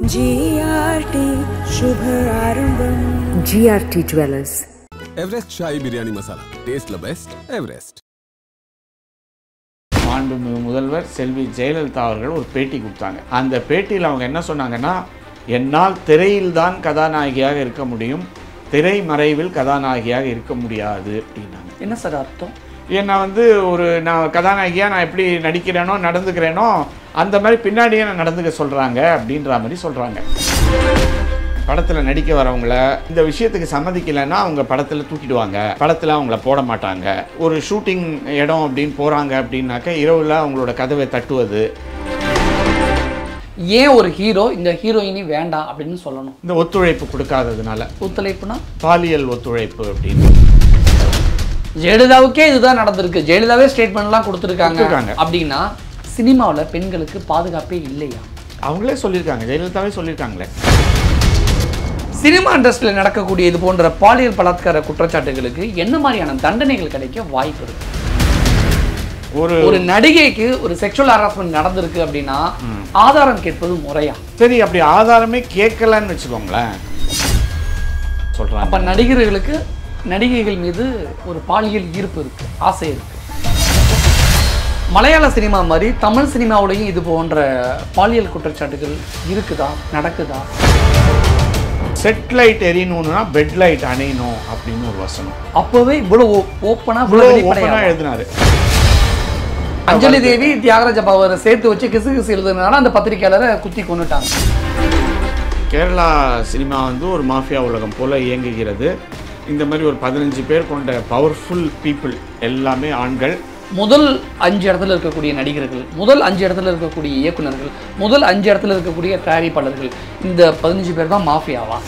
GRT शुभ आरम्भम् GRT Dwellers. Everest shahi biryani masala taste the best Everest மாண்புமிகு முதல்வர் செல்வி ஜெயலலிதா அவர்கள் ஒரு பேட்டி கொடுத்தாங்க அந்த பேட்டியில் அவங்க என்ன சொன்னாங்கன்னா என்னால் திரையில்தான் கதாநாயகியாக இருக்க முடியும் திரை மறைவில் கதாநாயகியாக இருக்க முடியாது அப்படின்னாங்க என்ன சார் அர்த்தம் ஏன்னா வந்து ஒரு நான் கதாநாயகியாக நான் எப்படி நடிக்கிறேனோ நடந்துக்கிறேனோ அந்த மாதிரி பின்னாடியே நான் நடந்துக்க சொல்கிறாங்க அப்படின்ற மாதிரி சொல்கிறாங்க படத்தில் நடிக்க வரவங்கள இந்த விஷயத்துக்கு சம்மதிக்கலைன்னா அவங்க படத்தில் தூக்கிடுவாங்க படத்தில் அவங்கள போட மாட்டாங்க ஒரு ஷூட்டிங் இடம் அப்படின்னு போகிறாங்க அப்படின்னாக்க இரவில் அவங்களோட கதவை தட்டுவது ஏன் ஒரு ஹீரோ இந்த ஹீரோயினி வேண்டாம் அப்படின்னு சொல்லணும் இந்த ஒத்துழைப்பு கொடுக்காததுனால ஒத்துழைப்புனா பாலியல் ஒத்துழைப்பு அப்படின்னு ஜெயலலிதாவுக்கே இதுதான் நடந்திருக்கு ஜெயலலிதாவே ஸ்டேட்மெண்ட்லாம் கொடுத்துருக்காங்க கொடுத்திருக்காங்க. அப்படின்னா சினிமாவில் பெண்களுக்கு பாதுகாப்பே இல்லையா அவங்களே சொல்லியிருக்காங்க ஜெயலலிதாவே சொல்லியிருக்காங்களே சினிமா இண்டஸ்ட்ரியில் நடக்கக்கூடிய இது போன்ற பாலியல் பலாத்கார குற்றச்சாட்டுகளுக்கு என்ன மாதிரியான தண்டனைகள் கிடைக்க வாய்ப்பு இருக்கு ஒரு ஒரு நடிகைக்கு ஒரு செக்ஷுவல் ஹராஸ்மெண்ட் நடந்திருக்கு அப்படின்னா ஆதாரம் கேட்பது முறையா சரி அப்படி ஆதாரமே கேட்கலன்னு வச்சுக்கோங்களேன் சொல்கிறாங்க அப்ப நடிகர்களுக்கு நடிகைகள் மீது ஒரு பாலியல் ஈர்ப்பு இருக்கு ஆசை இருக்கு மலையாள சினிமா மாதிரி தமிழ் சினிமாவுடையும் இது போன்ற பாலியல் குற்றச்சாட்டுகள் இருக்குதா நடக்குதா செட் லைட் எரியணும்னா பெட் லைட் அணையணும் அப்படின்னு ஒரு வசனம் அப்பவே இவ்வளவு ஓப்பனா இவ்வளோ இவ்வளவு ஓப்பனாக வெளிப்படையா எழுதினாரு அஞ்சலி தேவி தியாகராஜ பவரை சேர்த்து வச்சு கிசு கிசு எழுதுனால அந்த பத்திரிக்கையாளரை குத்தி கொண்டுட்டாங்க கேரளா சினிமா வந்து ஒரு மாஃபியா உலகம் போல இயங்குகிறது இந்த மாதிரி ஒரு பதினஞ்சு பேர் கொண்ட பவர்ஃபுல் பீப்புள் எல்லாமே ஆண்கள் முதல் அஞ்சு இடத்துல இருக்கக்கூடிய நடிகர்கள் முதல் அஞ்சு இடத்துல இருக்கக்கூடிய இயக்குனர்கள் முதல் அஞ்சு இடத்துல இருக்கக்கூடிய தயாரிப்பாளர்கள் இந்த பதினஞ்சு பேர் தான் மாஃபியாவா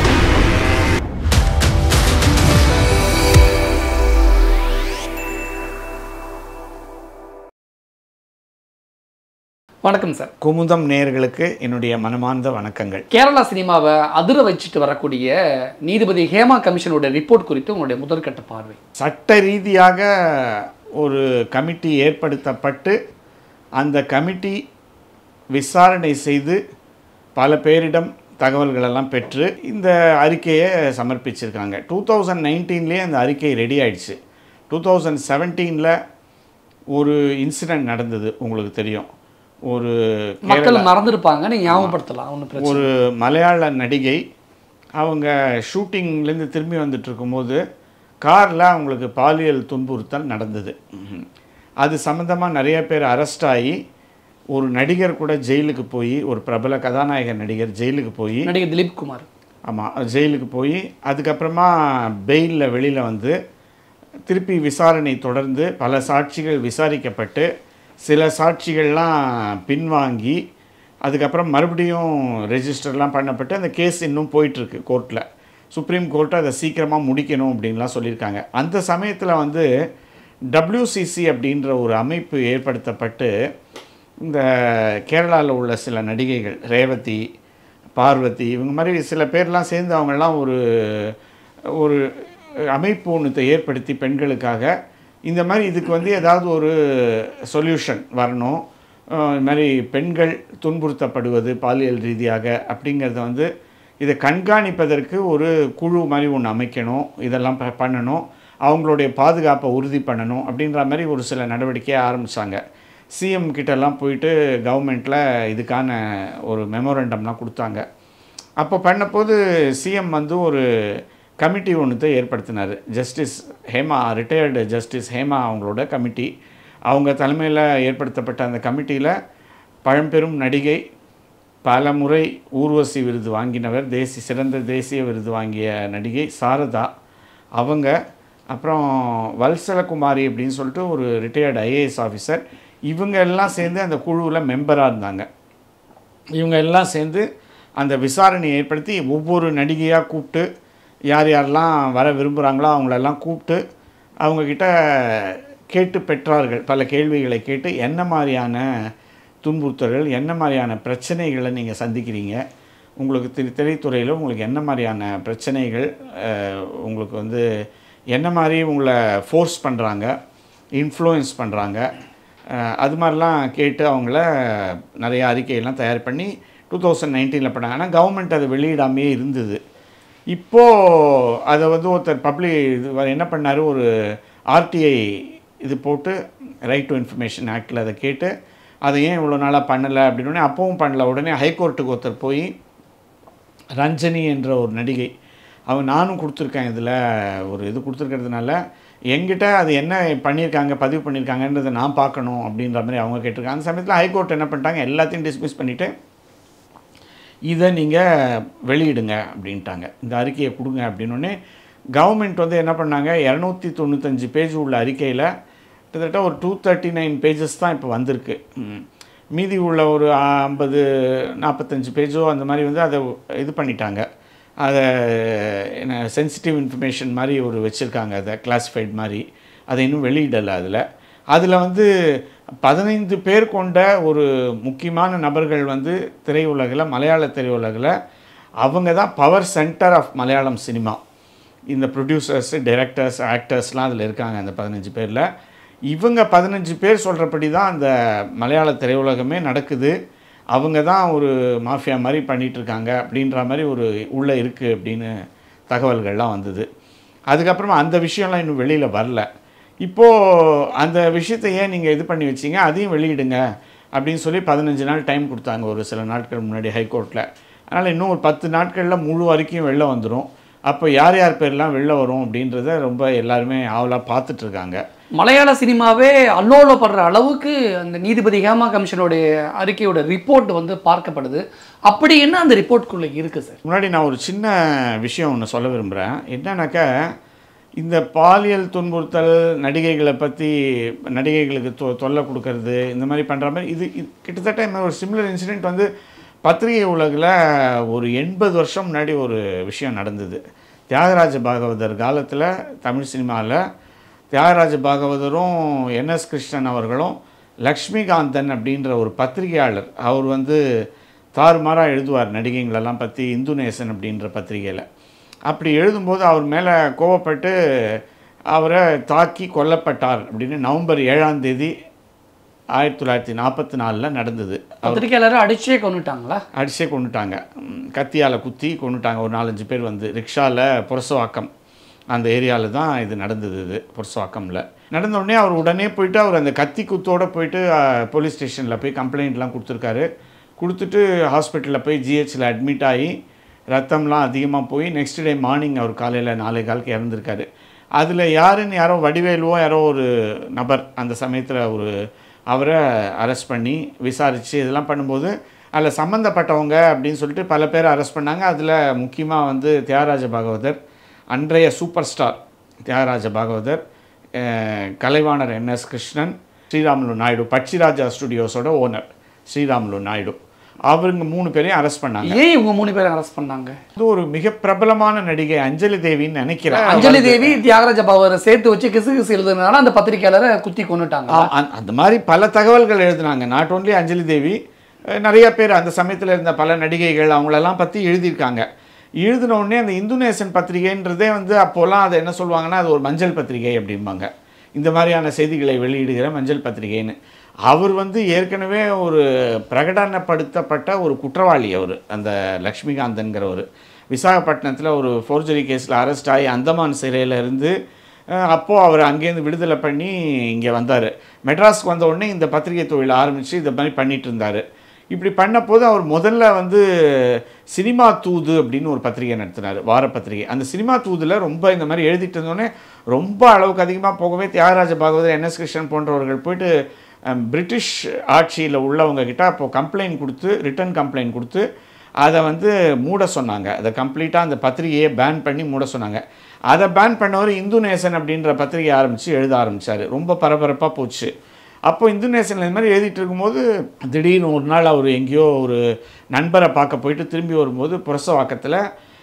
வணக்கம் சார் குமுதம் நேயர்களுக்கு என்னுடைய மனமார்ந்த வணக்கங்கள் கேரளா சினிமாவை அதிர வச்சுட்டு வரக்கூடிய நீதிபதி ஹேமா கமிஷனோட ரிப்போர்ட் குறித்து உங்களுடைய முதற்கட்ட பார்வை சட்ட ரீதியாக ஒரு கமிட்டி ஏற்படுத்தப்பட்டு அந்த கமிட்டி விசாரணை செய்து பல பேரிடம் தகவல்களெல்லாம் பெற்று இந்த அறிக்கையை சமர்ப்பிச்சிருக்காங்க டூ தௌசண்ட் நைன்டீன்லேயே அந்த அறிக்கை ரெடி ஆயிடுச்சு டூ தௌசண்ட் செவன்டீனில் ஒரு இன்சிடெண்ட் நடந்தது உங்களுக்கு தெரியும் ஒரு மக்கள் மறந்துருப்பாங்க நீங்க ஞாபகப்படுத்தலாம் ஒன்றும் பிரச்சனை ஒரு மலையாள நடிகை அவங்க ஷூட்டிங்லேருந்து திரும்பி வந்துட்டு இருக்கும்போது காரில் அவங்களுக்கு பாலியல் துன்புறுத்தல் நடந்தது ம்ஹும். அது சம்மந்தமாக நிறைய பேர் அரெஸ்ட் ஆகி ஒரு நடிகர் கூட ஜெயிலுக்கு போய் ஒரு பிரபல கதாநாயகர் நடிகர் ஜெயிலுக்கு போய் நடிகர் திலீப் குமார் ஆமாம் ஜெயிலுக்கு போய் அதுக்கப்புறமா பெயிலில் வெளியில் வந்து திருப்பி விசாரணை தொடர்ந்து பல சாட்சிகள் விசாரிக்கப்பட்டு சில சாட்சிகள்லாம் பின்வாங்கி அதுக்கப்புறம் மறுபடியும் ரெஜிஸ்டர்லாம் பண்ணப்பட்டு அந்த கேஸ் இன்னும் போயிட்டுருக்கு கோர்ட்டில் சுப்ரீம் கோர்ட்டு அதை சீக்கிரமாக முடிக்கணும் அப்படின்லாம் சொல்லியிருக்காங்க அந்த சமயத்தில் வந்து டபிள்யூசிசி அப்படின்ற ஒரு அமைப்பு ஏற்படுத்தப்பட்டு இந்த கேரளாவில் உள்ள சில நடிகைகள் ரேவதி பார்வதி இவங்க மாதிரி சில பேர்லாம் சேர்ந்து அவங்கெல்லாம் ஒரு ஒரு அமைப்பு ஒன்றத்தை ஏற்படுத்தி பெண்களுக்காக இந்த மாதிரி இதுக்கு வந்து ஏதாவது ஒரு சொல்யூஷன் வரணும் அஹ் இந்த மாதிரி பெண்கள் துன்புறுத்தப்படுவது பாலியல் ரீதியாக அப்படிங்கிறத வந்து இதை கண்காணிப்பதற்கு ஒரு குழு மாதிரி ஒன்று அமைக்கணும் இதெல்லாம் ப- பண்ணணும் அவங்களுடைய பாதுகாப்பை உறுதி பண்ணணும் அப்படின்ற மாதிரி ஒரு சில நடவடிக்கையை ஆரம்பித்தாங்க சிஎம் கிட்டலாம் போயிட்டு கவர்மெண்ட்டில் இதுக்கான ஒரு மெமோரண்டம்லாம் கொடுத்தாங்க அப்போ பண்ணபோது சிஎம் வந்து ஒரு கமிட்டி ஒன்றுத்தை ஏற்படுத்தினார் justice Hema retired justice Hema அவங்களோட கமிட்டி அவங்க தலைமையில் ஏற்படுத்தப்பட்ட அந்த கமிட்டியில் பழம்பெரும் நடிகை பல முறை ஊர்வசி விருது வாங்கினவர் தேசிய சிறந்த தேசிய விருது வாங்கிய நடிகை சாரதா அவங்க அப்புறம் வல்சலகுமாரி அப்படின்னு சொல்லிட்டு ஒரு ரிட்டையர்டு ஐஏஎஸ் ஆஃபீஸர் இவங்க எல்லாம் சேர்ந்து அந்த குழுவில் மெம்பராக இருந்தாங்க இவங்க எல்லாம் சேர்ந்து அந்த விசாரணையை ஏற்படுத்தி ஒவ்வொரு நடிகையாக கூப்பிட்டு யார் யாரெல்லாம் வர விரும்புகிறாங்களோ அவங்களெல்லாம் கூப்பிட்டு அவங்கக்கிட்ட கேட்டு பெற்றார்கள் பல கேள்விகளை கேட்டு என்ன மாதிரியான துன்புறுத்தல்கள் என்ன மாதிரியான பிரச்சனைகளை நீங்கள் சந்திக்கிறீங்க உங்களுக்கு திரு திரைத்துறையில் உங்களுக்கு என்ன மாதிரியான பிரச்சனைகள் அஹ், உங்களுக்கு வந்து என்ன மாதிரி உங்களை ஃபோர்ஸ் பண்ணுறாங்க இன்ஃப்ளூயன்ஸ் பண்ணுறாங்க அது மாதிரிலாம் கேட்டு அவங்கள நிறைய அறிக்கையெல்லாம் தயார் பண்ணி டூ தௌசண்ட் நைன்டீனில் பண்ணாங்க ஆனால் கவர்மெண்ட் அதை வெளியிடாமையே இருந்தது இப்போது அதை வந்து ஒருத்தர் பப்ளிக் இது வ- என்ன பண்ணார் ஒரு ஆர்டிஐ இது போட்டு ரைட் டு இன்ஃபர்மேஷன் ஆக்டில் அதை கேட்டு அதை ஏன் இவ்வளோ நாளாக பண்ணலை அப்படின்னு உடனே அப்பவும் பண்ணல உடனே ஹைகோர்ட்டுக்கு ஒருத்தர் போய் ரஞ்சனி என்ற ஒரு நடிகை அவங்க நானும் கொடுத்துருக்கேன் இதில் ஒரு இது கொடுத்துருக்கிறதுனால என்கிட்ட அது என்ன பண்ணியிருக்காங்க பதிவு பண்ணியிருக்காங்கன்றதை நான் பார்க்கணும் அப்படின்ற மாதிரி அவங்க கேட்டிருக்காங்க அந்த சமயத்தில் ஹைகோர்ட் என்ன பண்ணிட்டாங்க எல்லாத்தையும் டிஸ்மிஸ் பண்ணிவிட்டு இதை நீங்கள் வெளியிடுங்க அப்படின்ட்டாங்க இந்த அறிக்கையை கொடுங்க அப்படின்னோடனே கவர்மெண்ட் வந்து என்ன பண்ணாங்க இரநூத்தி தொண்ணூத்தஞ்சு பேஜ் உள்ள அறிக்கையில் கிட்டத்தட்ட ஒரு டூ தேர்ட்டி நைன் பேஜஸ் தான் இப்போ வந்திருக்கு ம். மீதி உள்ள ஒரு ஐம்பது நாற்பத்தஞ்சு பேஜோ அந்த மாதிரி வந்து அதை இது பண்ணிட்டாங்க அதை என்ன சென்சிட்டிவ் இன்ஃபர்மேஷன் மாதிரி ஒரு வச்சுருக்காங்க அதை கிளாஸிஃபைட் மாதிரி அதை இன்னும் வெளியிடலை அதில் அதில் வந்து பதினைந்து பேர் கொண்ட ஒரு முக்கியமான நபர்கள் வந்து திரையுலகில் மலையாள திரையுலகில் அவங்க தான் power center of Malayalam cinema இந்த ப்ரொடியூசர்ஸ் டைரக்டர்ஸ் ஆக்டர்ஸ்லாம் அதில் இருக்காங்க அந்த பதினஞ்சு பேரில் இவங்க பதினஞ்சு பேர் சொல்கிறபடி தான் அந்த மலையாள திரையுலகமே நடக்குது அவங்க தான் ஒரு மாஃபியா மாதிரி பண்ணிட்டு இருக்காங்க அப்படின்ற மாதிரி ஒரு உள்ளே இருக்குது அப்படின்னு தகவல்கள்லாம் வந்தது அதுக்கப்புறமா அந்த விஷயம்லாம் இன்னும் வெளியில் வரல இப்போது அந்த விஷயத்தை ஏன் நீங்கள் இது பண்ணி வச்சீங்க அதையும் வெளியிடுங்க அப்படின்னு சொல்லி பதினஞ்சு நாள் டைம் கொடுத்தாங்க ஒரு சில நாட்கள் முன்னாடி ஹைகோர்ட்டில் அதனால் இன்னும் ஒரு பத்து நாட்களில் முழு வரைக்கும் வெளில வந்துடும் அப்போ யார் யார் பேர்லாம் வெளில வரும் அப்படின்றத ரொம்ப எல்லாருமே ஆவலாக பார்த்துட்டு இருக்காங்க மலையாள சினிமாவே அல்லோலப்படுற அளவுக்கு அந்த நீதிபதி ஹேமா கமிஷனுடைய அறிக்கையோட ரிப்போர்ட் வந்து பார்க்கப்படுது அப்படி என்ன அந்த ரிப்போர்ட்குள்ளே இருக்குது சார் முன்னாடி நான் ஒரு சின்ன விஷயம் ஒன்று சொல்ல விரும்புகிறேன் என்னன்னாக்கா இந்த பாலியல் துன்புறுத்தல் நடிகைகளை பற்றி நடிகைகளுக்கு தொ தொல்லை கொடுக்கறது இந்த மாதிரி பண்ணுற மாதிரி இது இது கிட்டத்தட்ட இந்த ஒரு சிமிலர் இன்சிடெண்ட் வந்து பத்திரிகை உலகில் ஒரு எண்பது வருஷம் முன்னாடி ஒரு விஷயம் நடந்தது தியாகராஜ பாகவதர் காலத்தில் தமிழ் சினிமாவில் தியாகராஜ பாகவதரும் என்எஸ் கிருஷ்ணன் அவர்களும் லக்ஷ்மிகாந்தன் அப்படின்ற ஒரு பத்திரிகையாளர் அவர் வந்து தாறுமாறாக எழுதுவார் நடிகைங்களெல்லாம் பற்றி இந்து நேசன் அப்படின்ற பத்திரிகையில் அப்படி எழுதும்போது அவர் மேலே கோவப்பட்டு அவரை தாக்கி கொல்லப்பட்டார் அப்படின்னு நவம்பர் ஏழாம் தேதி ஆயிரத்தி தொள்ளாயிரத்தி நாற்பத்தி நாலில் நடந்தது பத்திரிகையாளரை அடிச்சே கொண்டுட்டாங்களா அடிச்சே கொண்டுட்டாங்க ம், கத்தியால குத்தி கொண்டுட்டாங்க ஒரு நாலஞ்சு பேர் வந்து ரிக்ஷாவில் புரசவாக்கம் அந்த ஏரியாவில் தான் இது நடந்தது இது புரசவாக்கமில் நடந்த உடனே அவர் உடனே போயிட்டு அவர் அந்த கத்தி குத்தோட போயிட்டு போலீஸ் ஸ்டேஷனில் போய் கம்ப்ளைண்ட்லாம் கொடுத்துருக்காரு கொடுத்துட்டு ஹாஸ்பிட்டலில் போய் ஜிஹெச்சில் அட்மிட் ஆகி ரத்தம்லாம் அதிகமாக போய் நெக்ஸ்ட் டே மார்னிங் அவர் காலையில் நாலே காலுக்கு இறந்துருக்காரு அதில் யாருன்னு யாரோ வடிவேலுவோ யாரோ ஒரு நபர் அந்த சமயத்தில் ஒரு அவரை அரெஸ்ட் பண்ணி விசாரித்து இதெல்லாம் பண்ணும்போது அதில் சம்மந்தப்பட்டவங்க அப்படின்னு சொல்லிட்டு பல பேர் அரெஸ்ட் பண்ணாங்க அதில் முக்கியமாக வந்து தியாகராஜ பாகவதர் அன்றைய சூப்பர் ஸ்டார் தியாகராஜ பாகவதர் அஹ், கலைவாணர் என்எஸ் கிருஷ்ணன் ஸ்ரீராமுலு நாயுடு பட்சிராஜா ஸ்டுடியோஸோட ஓனர் ஸ்ரீராமுலு நாயுடு அவருங்க மூணு பேரையும் அரெஸ்ட் பண்ணாங்க ஏன் இவங்க மூணு பேரை அரெஸ்ட் பண்ணாங்க இது ஒரு மிக பிரபலமான நடிகை அஞ்சலி தேவின்னு நினைக்கிறேன் அஞ்சலி தேவி தியாகராஜ பாவரை சேர்த்து வச்சு கிசு கிசு எழுதுனால அந்த பத்திரிகையாளரை குத்தி கொண்டுட்டாங்க ஆ, அந்த- அந்த மாதிரி பல தகவல்கள் எழுதுனாங்க நாட் ஓன்லி அஞ்சலி தேவி அஹ், நிறைய பேர் அந்த சமயத்தில் இருந்த பல நடிகைகள் அவங்களெல்லாம் பற்றி எழுதியிருக்காங்க எழுதின உடனே அந்த இந்து நேசன் பத்திரிகைன்றதே வந்து அப்போல்லாம் அதை என்ன சொல்லுவாங்கன்னா அது ஒரு மஞ்சள் பத்திரிகை அப்படிம்பாங்க இந்த மாதிரியான செய்திகளை வெளியிடுகிற மஞ்சள் பத்திரிகைன்னு அவர் வந்து ஏற்கனவே ஒரு பிரகடனப்படுத்தப்பட்ட ஒரு குற்றவாளி அவர் அந்த லக்ஷ்மிகாந்தன்கிறவர் விசாகப்பட்டினத்தில் ஒரு ஃபோர்ஜரி கேஸில் அரெஸ்ட் ஆகி அந்தமான் சிறையில் இருந்து அஹ், அப்போ அவர் அங்கேருந்து விடுதலை பண்ணி இங்கே வந்தார் மெட்ராஸ்க்கு வந்த உடனே இந்த பத்திரிகை தொழில் ஆரம்பித்து இந்த மாதிரி பண்ணிட்டு இருந்தார் இப்படி பண்ணபோது அவர் முதல்ல வந்து சினிமா தூது அப்படின்னு ஒரு பத்திரிகை நடத்தினார் வார பத்திரிகை அந்த சினிமா தூதில் ரொம்ப இந்த மாதிரி எழுதிட்டு இருந்தோடனே ரொம்ப அளவுக்கு அதிகமாக போகவே தியாகராஜ பாகவதர் என்எஸ் கிருஷ்ணன் போன்றவர்கள் போயிட்டு அஹ், பிரிட்டிஷ் ஆட்சியில் உள்ளவங்க கிட்ட அப்போது கம்ப்ளைண்ட் கொடுத்து ரிட்டன் கம்ப்ளைண்ட் கொடுத்து அதை வந்து மூட சொன்னாங்க அதை கம்ப்ளீட்டாக அந்த பத்திரிகையை பேன் பண்ணி மூட சொன்னாங்க அதை பேன் பண்ணவர் இந்து நேசன் அப்படின்ற பத்திரிகை ஆரம்பித்து எழுத ஆரம்பித்தார் ரொம்ப பரபரப்பாக போச்சு அப்போ இந்து நேசனில் இந்த மாதிரி எழுதிட்டு இருக்கும்போது திடீர்னு ஒரு நாள் அவர் எங்கேயோ ஒரு நண்பரை பார்க்க போயிட்டு திரும்பி வரும்போது புரசவாக்கத்தில்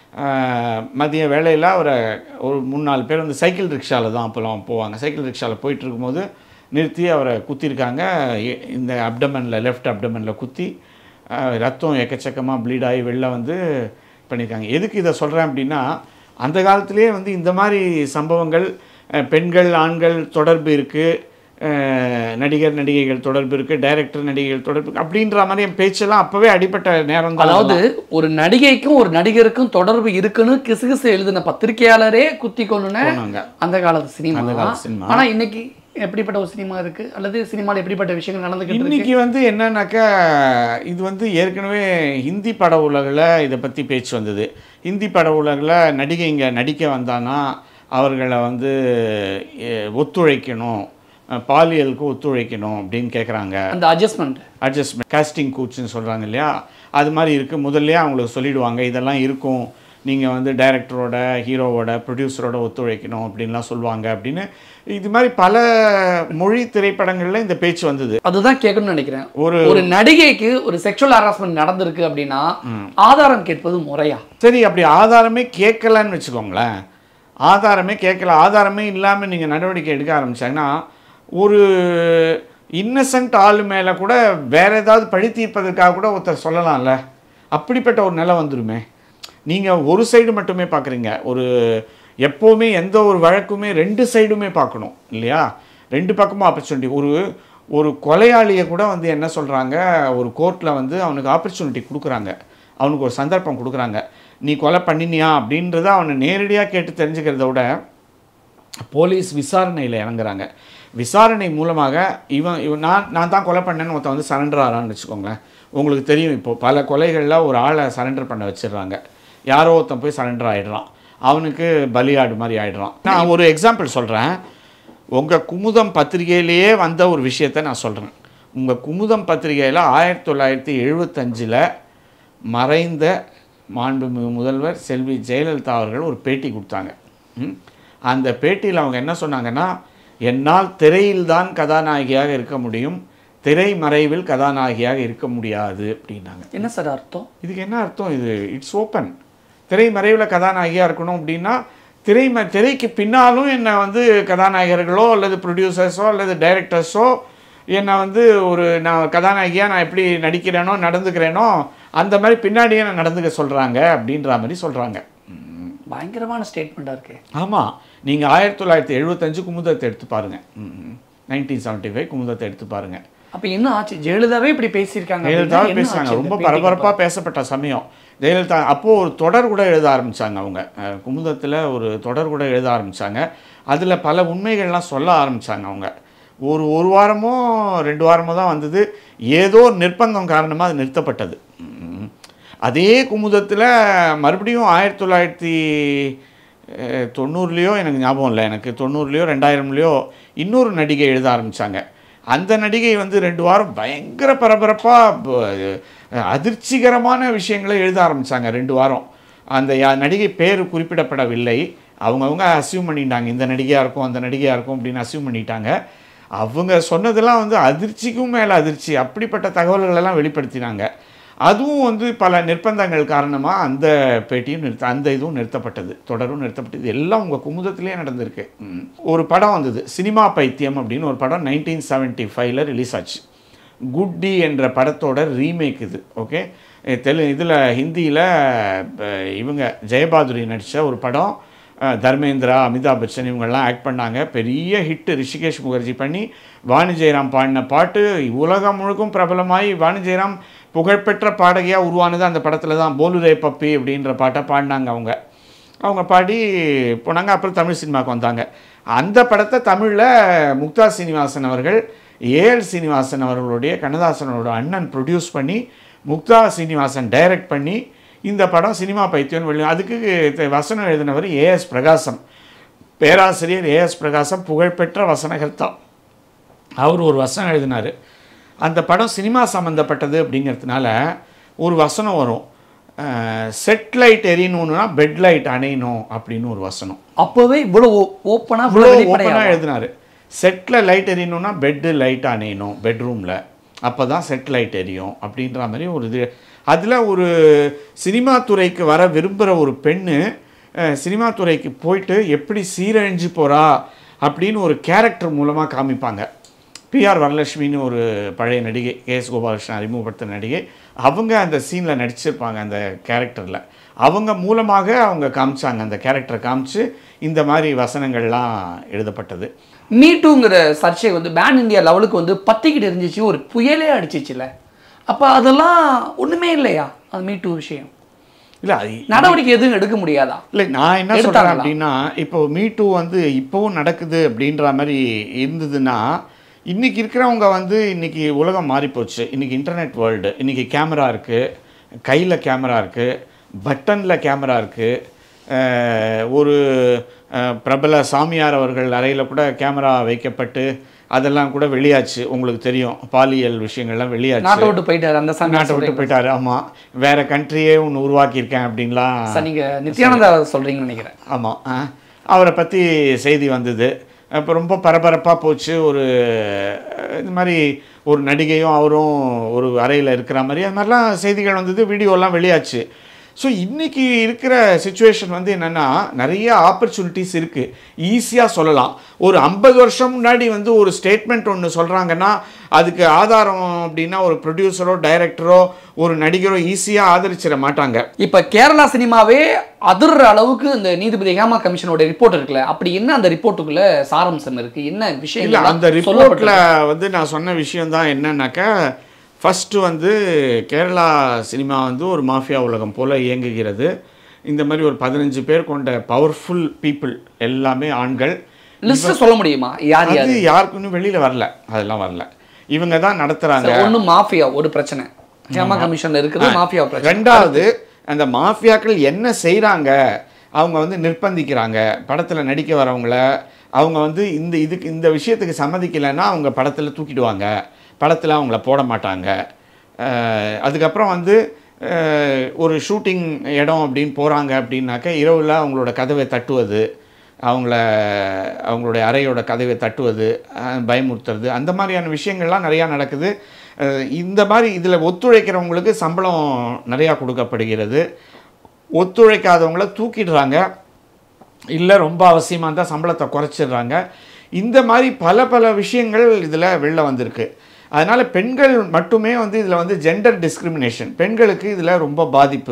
மதிய வேளையில் அவரை ஒரு மூணு நாலு பேர் வந்து சைக்கிள் ரிக்ஷாவில் தான் அப்போலாம் போவாங்க சைக்கிள் ரிக்ஷாவில் போயிட்டு இருக்கும்போது நிறுத்தி அவரை குத்திருக்காங்க எ- இந்த அப்டமனில் லெஃப்ட் அப்டமனில் குத்தி அஹ், ரத்தம் எக்கச்சக்கமாக ப்ளீட் ஆகி வெளில வந்து பண்ணியிருக்காங்க எதுக்கு இதை சொல்கிறேன் அப்படின்னா அந்த காலத்திலேயே வந்து இந்த மாதிரி சம்பவங்கள் அஹ், பெண்கள் ஆண்கள் தொடர்பு இருக்குது அஹ், நடிகர் நடிகைகள் தொடர்பு இருக்குது டைரக்டர் நடிகைகள் தொடர்பு இருக்கு அப்படின்ற மாதிரி என் பேச்செல்லாம் அப்போவே அடிப்பட்ட நேரம் தான் அதாவது ஒரு நடிகைக்கும் ஒரு நடிகருக்கும் தொடர்பு இருக்குன்னு கிசுகிசு எழுதின பத்திரிகையாளரே குத்தி கொண்டுன போனாங்க அந்த காலத்து சினிமா அந்த காலத்து சினிமா. ஆனா இன்னைக்கு எப்படிப்பட்ட ஒரு சினிமா இருக்கு அல்லது சினிமால எப்படிப்பட்ட விஷயங்கள் நடந்துகிட்டு இருக்கு இன்னைக்கு வந்து என்னன்னாக்கா இது வந்து ஏற்கனவே ஹிந்தி பட உலகில் இதை பற்றி பேச்சு வந்தது ஹிந்தி பட உலகில் நடிகைங்க நடிக்க வந்தானா அவர்களை வந்து எ, ஒத்துழைக்கணும் அஹ், பாலியலுக்கு ஒத்துழைக்கணும் அப்படின்னு கேட்குறாங்க அந்த அட்ஜஸ்ட்மெண்ட் அட்ஜஸ்ட்மெண்ட் காஸ்டிங் கூச்சுன்னு சொல்கிறாங்க இல்லையா அது மாதிரி இருக்குது முதல்லயே அவங்களுக்கு சொல்லிடுவாங்க இதெல்லாம் இருக்கும் நீங்கள் வந்து டைரக்டரோட ஹீரோவோட ப்ரொடியூசரோட ஒத்துழைக்கணும் அப்படின்லாம் சொல்லுவாங்க அப்படின்னு இது மாதிரி பல மொழி திரைப்படங்களில் இந்த பேச்சு வந்தது அதுதான் கேட்கணும்னு நினைக்கிறேன் ஒரு ஒரு நடிகைக்கு ஒரு செக்ஷுவல் ஹராஸ்மெண்ட் நடந்திருக்கு அப்படின்னா ஆதாரம் கேட்பது முறையா சரி அப்படி ஆதாரமே கேட்கலன்னு வச்சுக்கோங்களேன் ஆதாரமே கேட்கல ஆதாரமே இல்லாமல் நீங்கள் நடவடிக்கை எடுக்க ஆரம்பிச்சாங்கன்னா ஒரு இன்னசென்ட் ஆள் மேலே கூட வேற ஏதாவது பழி தீர்ப்பதற்காக கூட ஒருத்தர் சொல்லலாம்ல அப்படிப்பட்ட ஒரு நிலை வந்துருமே நீங்கள் ஒரு சைடு மட்டுமே பார்க்குறீங்க ஒரு எப்போவுமே எந்த ஒரு வழக்குமே ரெண்டு சைடுமே பார்க்கணும் இல்லையா ரெண்டு பக்கமும் ஆப்பர்ச்சுனிட்டி ஒரு ஒரு கொலையாளியை கூட வந்து என்ன சொல்கிறாங்க ஒரு கோர்ட்டில் வந்து அவனுக்கு ஆப்பர்ச்சுனிட்டி கொடுக்குறாங்க அவனுக்கு ஒரு சந்தர்ப்பம் கொடுக்குறாங்க நீ கொலை பண்ணினியா அப்படின்றத அவனை நேரடியாக கேட்டு தெரிஞ்சுக்கிறத விட போலீஸ் விசாரணையில் இறங்குறாங்க விசாரணை மூலமாக இவன் இவன் நான் நான் தான் கொலை பண்ணேன்னு ஒருத்தன் வந்து சரண்டர் ஆகிறான்னு வச்சுக்கோங்களேன் உங்களுக்கு தெரியும் இப்போ பல கொலைகளில் ஒரு ஆளை சரண்டர் பண்ண வச்சிடுறாங்க யாரோ ஒருத்தன் போய் சரண்டர் ஆகிடுறான் அவனுக்கு பலியாடு மாதிரி ஆயிடுறான் நான் ஒரு எக்ஸாம்பிள் சொல்கிறேன் உங்கள் குமுதம் பத்திரிகையிலேயே வந்த ஒரு விஷயத்தை நான் சொல்கிறேன் உங்கள் குமுதம் பத்திரிகையில் ஆயிரத்தி தொள்ளாயிரத்தி எழுபத்தஞ்சில் மறைந்த மாண்புமிகு முதல்வர் செல்வி ஜெயலலிதா அவர்கள் ஒரு பேட்டி கொடுத்தாங்க ம். அந்த பேட்டியில் அவங்க என்ன சொன்னாங்கன்னா என்னால் திரையில்தான் கதாநாயகியாக இருக்க முடியும் திரைமறைவில் கதாநாயகியாக இருக்க முடியாது அப்படின்னாங்க என்ன சார் அர்த்தம் இதுக்கு என்ன அர்த்தம் இது இட்ஸ் ஓப்பன் திரைமறைவில் கதாநாயகியாக இருக்கணும் அப்படின்னா திரை திரைக்கு பின்னாலும் என்னை வந்து கதாநாயகர்களோ அல்லது ப்ரொடியூசர்ஸோ அல்லது டைரக்டர்ஸோ என்னை வந்து ஒரு நான் கதாநாயகியாக நான் எப்படி நடிக்கிறேனோ நடந்துக்கிறேனோ அந்த மாதிரி பின்னாடியே நான் நடந்துக்க சொல்கிறாங்க அப்படின்ற மாதிரி சொல்கிறாங்க பயங்கரமான ஸ்டேட்மெண்டா இருக்கு ஆமாம் நீங்கள் ஆயிரத்தி தொள்ளாயிரத்தி எழுபத்தஞ்சு குமுதத்தை எடுத்து பாருங்கள் நைன்டீன் செவன்ட்டி ஃபைவ் குமுதத்தை எடுத்து பாருங்கள் அப்ப என்ன ஆச்சு ஜெயலலிதாவே இப்படி பேசியிருக்காங்க அப்படின்னா ஜெயலலிதாவே என்ன பேசுனாங்க ஆச்சு ரொம்ப இந்த பேட்டிக்கு பரபரப்பாக பேசப்பட்ட சமயம் ஜெயலலிதா அப்போது ஒரு தொடர் கூட எழுத ஆரம்பிச்சாங்க அவங்க அஹ், குமுதத்தில் ஒரு தொடர் கூட எழுத ஆரம்பிச்சாங்க அதில் பல உண்மைகள்லாம் சொல்ல ஆரம்பிச்சாங்க அவங்க ஒரு ஒரு வாரமோ ரெண்டு வாரமோ தான் வந்தது ஏதோ ஒரு நிர்பந்தம் காரணமாக அது நிறுத்தப்பட்டது ம். அதே குமுதத்தில் மறுபடியும் ஆயிரத்தி தொள்ளாயிரத்தி அஹ், தொண்ணூறுலையோ எனக்கு ஞாபகம் இல்லை எனக்கு தொண்ணூறுலையோ ரெண்டாயிரம்லையோ இன்னொரு நடிகை எழுத ஆரம்பிச்சாங்க அந்த நடிகை வந்து ரெண்டு வாரம் பயங்கர பரபரப்பாக அதிர்ச்சிகரமான விஷயங்களை எழுத ஆரம்பிச்சாங்க ரெண்டு வாரம் அந்த யா- நடிகை பேர் குறிப்பிடப்படவில்லை அவங்கவுங்க அசியூம் பண்ணிட்டாங்க இந்த நடிகையாக இருக்கும் அந்த நடிகையாக இருக்கும் அப்படின்னு அசியூம் பண்ணிட்டாங்க அவங்க சொன்னதெல்லாம் வந்து அதிர்ச்சிக்கும் மேலே அதிர்ச்சி அப்படிப்பட்ட தகவல்களெல்லாம் வெளிப்படுத்தினாங்க அதுவும் வந்து பல நிர்பந்தங்கள் காரணமாக அந்த பேட்டியும் நிறுத்த அந்த இதுவும் நிறுத்தப்பட்டது தொடரும் நிறுத்தப்பட்டது எல்லாம் உங்கள் குமுதத்திலே நடந்திருக்கு ம். ஒரு படம் வந்தது சினிமா பைத்தியம் அப்படின்னு ஒரு படம் நைன்டீன் செவன்ட்டி ஃபைவ்ல ரிலீஸ் ஆச்சு குட்டி என்ற படத்தோட ரீமேக் இது ஓகே தெலு இதில் ஹிந்தியில் இவங்க ஜெயபாதுரி நடித்த ஒரு படம் அஹ், தர்மேந்திரா அமிதாப் பச்சன் இவங்கெல்லாம் ஆக்ட் பண்ணாங்க பெரிய ஹிட் ரிஷிகேஷ் முகர்ஜி பண்ணி வாணி ஜெயராம் பாடின பாட்டு உலகம் முழுக்கும் பிரபலமாகி வாணி ஜெயராம் புகழ்பெற்ற பாடகியாக உருவானது அந்த படத்தில் தான் போலுரே பப்பி அப்படின்ற பாட்டை பாடினாங்க அவங்க அவங்க பாடி போனாங்க அப்புறம் தமிழ் சினிமாவுக்கு வந்தாங்க அந்த படத்தை தமிழில் முக்தா சீனிவாசன் அவர்கள் ஏஎல் சீனிவாசன் அவர்களுடைய கண்ணதாசனோட அண்ணன் ப்ரொடியூஸ் பண்ணி முக்தா சீனிவாசன் டைரக்ட் பண்ணி இந்த படம் சினிமா பைத்தியம் வெளி அதுக்கு த- வசனம் எழுதினவர் ஏஎஸ் பிரகாசம் பேராசிரியர் ஏஎஸ் பிரகாசம் புகழ்பெற்ற வசனகர்த்தா அவர் ஒரு வசனம் எழுதினார் அந்த படம் சினிமா சம்மந்தப்பட்டது அப்படிங்கிறதுனால ஒரு வசனம் வரும் செட் லைட் எரியணும்னா பெட் லைட் அணையணும் அப்படின்னு ஒரு வசனம் அப்பவே இவ்வளவு ஓப்பனா இவ்வளோ இவ்வளவு ஓப்பனாக வெளிப்படையா எழுதினாரு செட்டில் லைட் எரியணும்னா பெட்டு லைட் அணையணும் பெட்ரூமில் அப்போ தான் செட் லைட் எரியும் அப்படின்ற மாதிரி ஒரு இது அதில் ஒரு சினிமா துறைக்கு வர விரும்புகிற ஒரு பெண்ணு அஹ், சினிமா துறைக்கு போயிட்டு எப்படி சீரழிஞ்சு போகிறா அப்படின்னு ஒரு கேரக்டர் மூலமாக காமிப்பாங்க பிஆர் வரலட்சுமின்னு ஒரு பழைய நடிகை கே எஸ் கோபாலகிருஷ்ணன் அறிமுகப்படுத்தின நடிகை அவங்க அந்த சீனில் நடிச்சிருப்பாங்க அந்த கேரக்டரில் அவங்க மூலமாக அவங்க காமிச்சாங்க அந்த கேரக்டரை காமிச்சு இந்த மாதிரி வசனங்கள்லாம் எழுதப்பட்டது மீட்டுங்கிற சர்ச்சை வந்து பேன் இந்தியா லெவலுக்கு வந்து பத்திக்கிட்டு இருந்துச்சு ஒரு புயலே அடிச்சிச்சுல அப்போ அதெல்லாம் ஒன்றுமே இல்லையா அது மீட்டு விஷயம் இல்லை அது நடவடிக்கை எதுவும் எடுக்க முடியாதா இல்லை நான் என்ன சொல்கிறேன் எடுத்தாங்களா? அப்படின்னா இப்போ மீட்டு வந்து இப்போவும் நடக்குது அப்படின்ற மாதிரி இருந்ததுன்னா இன்னைக்கு இருக்கிறவங்க வந்து இன்னைக்கு உலகம் மாறிப்போச்சு இன்னைக்கு இன்டர்நெட் வேர்ல்டு இன்னைக்கு கேமரா இருக்குது கையில் கேமரா இருக்குது பட்டனில் கேமரா இருக்குது ஒரு அஹ், பிரபல சாமியார் அவர்கள் அறையில் கூட கேமரா வைக்கப்பட்டு அதெல்லாம் கூட வெளியாச்சு உங்களுக்கு தெரியும் பாலியல் விஷயங்கள்லாம் வெளியாச்சு நாட்டை விட்டு போயிட்டாரு அந்த சண்டை நாட்டை விட்டு போயிட்டாரு ஆமாம் வேற கண்ட்ரியே ஒன்று உருவாக்கியிருக்கேன் அப்படின்லாம் சார் நீங்க நித்யானந்தா சொல்றீங்கன்னு நினைக்கிறேன் ஆமாம் ஆ அவரை பற்றி செய்தி வந்தது அப்போ ரொம்ப பரபரப்பாக போச்சு ஒரு அஹ், இந்த மாதிரி ஒரு நடிகையும் அவரும் ஒரு அறையில் இருக்கிற மாதிரி அது மாதிரிலாம் செய்திகள் வந்தது வீடியோலாம் வெளியாச்சு ஸோ இன்றைக்கி இருக்கிற சுச்சுவேஷன் வந்து என்னென்னா நிறைய ஆப்பர்ச்சுனிட்டிஸ் இருக்குது ஈஸியாக சொல்லலாம் ஒரு ஐம்பது வருஷம் முன்னாடி வந்து ஒரு ஸ்டேட்மெண்ட் ஒன்று சொல்கிறாங்கன்னா அதுக்கு ஆதாரம் அப்படின்னா ஒரு ப்ரொடியூசரோ டைரக்டரோ ஒரு நடிகரோ ஈஸியாக ஆதரிச்சிட மாட்டாங்க இப்ப கேரளா சினிமாவே அதிர்ற அளவுக்கு இந்த நீதிபதி ஹேமா கமிஷனோட ரிப்போர்ட் இருக்குல்ல அப்படி என்ன அந்த ரிப்போர்ட்டுக்குள்ள சாராம்சம் இருக்கு என்ன விஷயம் இல்லை அந்த ரிப்போர்ட்டில் வந்து நான் சொன்ன விஷயம் தான் என்னன்னாக்கா ஃபஸ்ட்டு வந்து கேரளா சினிமா வந்து ஒரு மாஃபியா உலகம் போல் இயங்குகிறது இந்த மாதிரி ஒரு பதினஞ்சு பேர் கொண்ட பவர்ஃபுல் பீப்புள் எல்லாமே ஆண்கள் லிஸ்ட் சொல்ல முடியுமா யார் யார் அது யாருக்குன்னு வெளியில் வரல அதெல்லாம் வரல இவங்க தான் நடத்துகிறாங்க ஒண்ணு மாஃபியா ஒரு பிரச்சனை ஹேமா கமிஷன்ல இருக்குது மாஃபியா பிரச்சனை ரெண்டாவது அந்த மாஃபியாக்கள் என்ன செய்கிறாங்க அவங்க வந்து நிர்பந்திக்கிறாங்க படத்தில் நடிக்க வரவங்கள அவங்க வந்து இந்த இதுக்கு இந்த விஷயத்துக்கு சம்மதிக்கலைன்னா அவங்க படத்தில் தூக்கிடுவாங்க படத்தில் அவங்கள போட மாட்டாங்க அஹ் அதுக்கப்புறம் வந்து அஹ் ஒரு ஷூட்டிங் இடம் அப்படின்னு போகிறாங்க அப்படின்னாக்க இரவில் அவங்களோட கதவை தட்டுவது அவங்கள அவங்களுடைய அறையோட கதவை தட்டுவது அஹ் பயமுறுத்துறது அந்த மாதிரியான விஷயங்கள்லாம் நிறையா நடக்குது அஹ் இந்த மாதிரி இதில் ஒத்துழைக்கிறவங்களுக்கு சம்பளம் நிறையா கொடுக்கப்படுகிறது ஒத்துழைக்காதவங்கள தூக்கிடுறாங்க இல்லை ரொம்ப அவசியமாக இருந்தால் சம்பளத்தை குறைச்சிடுறாங்க இந்த மாதிரி பல பல விஷயங்கள் இதில் வெளில வந்திருக்கு அதனால் பெண்கள் மட்டுமே வந்து இதில் வந்து ஜெண்டர் டிஸ்கிரிமினேஷன் பெண்களுக்கு இதில் ரொம்ப பாதிப்பு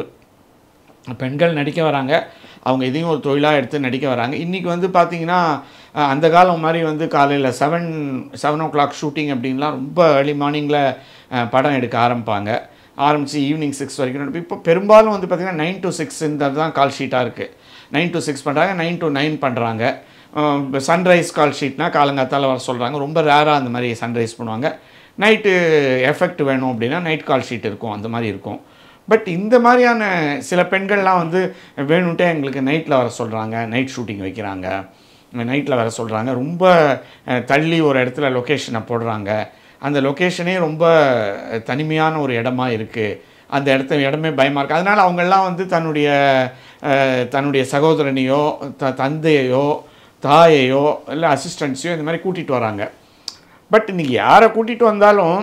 பெண்கள் நடிக்க வராங்க அவங்க இதையும் ஒரு தொழிலாக எடுத்து நடிக்க வராங்க இன்றைக்கி வந்து பார்த்திங்கன்னா அஹ், அந்த காலம் மாதிரி வந்து காலையில் seven seven o'clock shooting அப்படின்லாம் ரொம்ப ஏர்லி மார்னிங்கில் படம் எடுக்க ஆரம்பிப்பாங்க ஆரம்பித்து ஈவினிங் சிக்ஸ் வரைக்கும் நடக்கும். இப்போ பெரும்பாலும் வந்து பார்த்திங்கன்னா நைன் டு சிக்ஸ்ன்றது தான் கால் ஷீட்டாக இருக்குது நைன் டு சிக்ஸ் பண்ணுறாங்க நைன் டு நைன் பண்ணுறாங்க சன்ரைஸ் கால் ஷீட்னா காலங்காத்தால வர சொல்கிறாங்க ரொம்ப ரேராக அந்த மாதிரி சன்ரைஸ் பண்ணுவாங்க நைட்டு எஃபெக்ட் வேணும் அப்படின்னா நைட் கால் ஷீட் இருக்கும் அந்த மாதிரி இருக்கும் பட் இந்த மாதிரியான சில பெண்கள்லாம் வந்து வேணுன்ட்டே எங்களுக்கு நைட்டில் வர சொல்கிறாங்க நைட் ஷூட்டிங் வைக்கிறாங்க நைட்டில் வர சொல்கிறாங்க ரொம்ப அஹ், தள்ளி ஒரு இடத்துல லொக்கேஷனை போடுறாங்க அந்த லொக்கேஷனே ரொம்ப தனிமையான ஒரு இடமா இருக்குது அந்த இடத்த இடமே பயமாக இருக்குது அதனால் அவங்கெல்லாம் வந்து தன்னுடைய அஹ், தன்னுடைய சகோதரனையோ த தந்தையையோ தாயையோ இல்லை அசிஸ்டன்ட்ஸையோ இந்த மாதிரி கூட்டிகிட்டு வராங்க பட் இன்றைக்கி யாரை கூட்டிகிட்டு வந்தாலும்